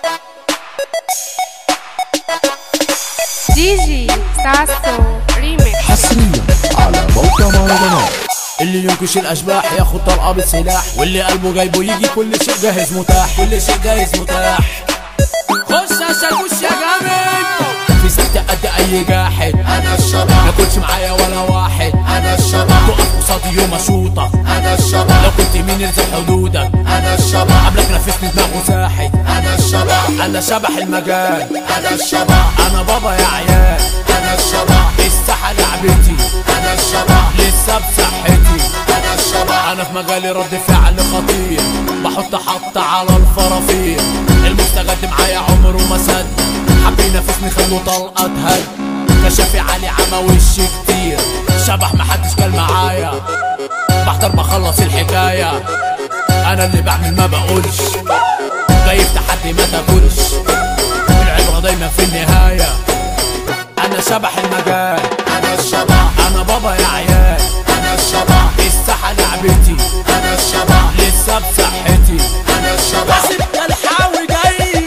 دي جي ساسو ريميكس حصريا على موقع مهرجانات اللي ينكش الاشباح ياخد طلقه بالسلاح واللي قلبه جايبه يجي كل شيء جاهز متاح كل شيء جاهز متاح خش يا شاكوش يا جامد في سكتة قد اي جاحد انا الشباب ما كنتش معايا ولا واحد انا الشباب تقف قصادي يوم اشوطك انا الشباب لو كنت مين يلزم حدودك انا الشباب قبلك نفسني دماغه ساحت انا الشباب انا شبح المجال انا الشباب انا بابا يا عيال انا الشباب الساحة لعبتي انا الشباب لسه بصحتي انا الشباب انا في مجالي رد فعل خطير بحط حط على الفرافير المستجد معايا عمره ما سد حب ينافسني خلو طلقه هد كشافي علي عمى وش كتير شبح محدش كان معايا بحضر بخلص الحكايه انا اللي بعمل ما بقولش جاي في تحدي ما تاكلش العبره دايما في النهايه انا شبح المجال انا الشباب انا بابا يا عيال انا الشباب الساحه لعبتي انا الشباب لسه بصحتي انا الشباب ستة الحاوي جاي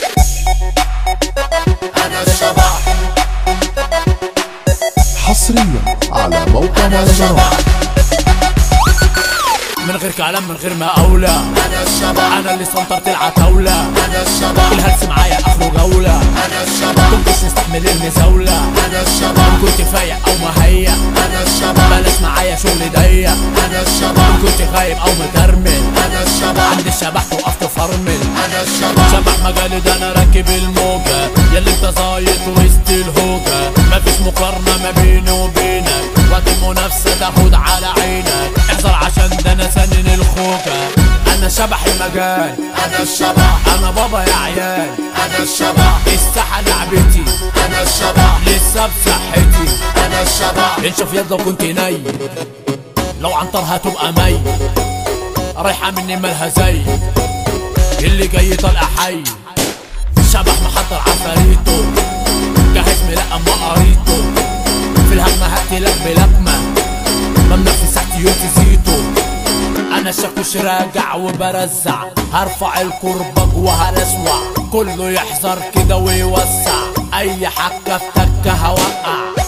انا الشباب حصريا على موقع مهرجانات من غير كلام من غير ما اولى انا الشباب انا اللي سنطرت العتاولة انا الشباب الهلس معايا اخره جولة انا الشباب كنتش نستحمل المزاولة انا الشباب كنت فايق او مهيأ انا الشباب بلاش معايا شغل ضيق انا الشباب كنت غايب او مترمل انا الشباب عند الشبح وقفت فرمل انا الشباب شبح مجالي ده انا راكب الموجة ياللي انت زايط وسط الهوجة مفيش مقارنة ما بيني وبينك وقت المنافسة تاخد على عينك احذر عشان ده انا سنن الخوجة انا شبح المجال انا الشباب انا بابا يا عيال انا الشباب الساحة لعبتي انا الشباب لسه بصحتي انا الشباب انشف يد لو كنت نايم لو عنطر هتبقى مي رايحة مني مالها زي اللي جاي طالع حي شبح محضر عفاريته جاهز ملقم ما قريته في الهجمة هقتلك بلقمة ممنوع في ساعتي يوم تزيته انا شاكوش راجع وبرزع هرفع الكرباج وهلسوع كله يحذر كده ويوسع اي حكة في تكة هوقع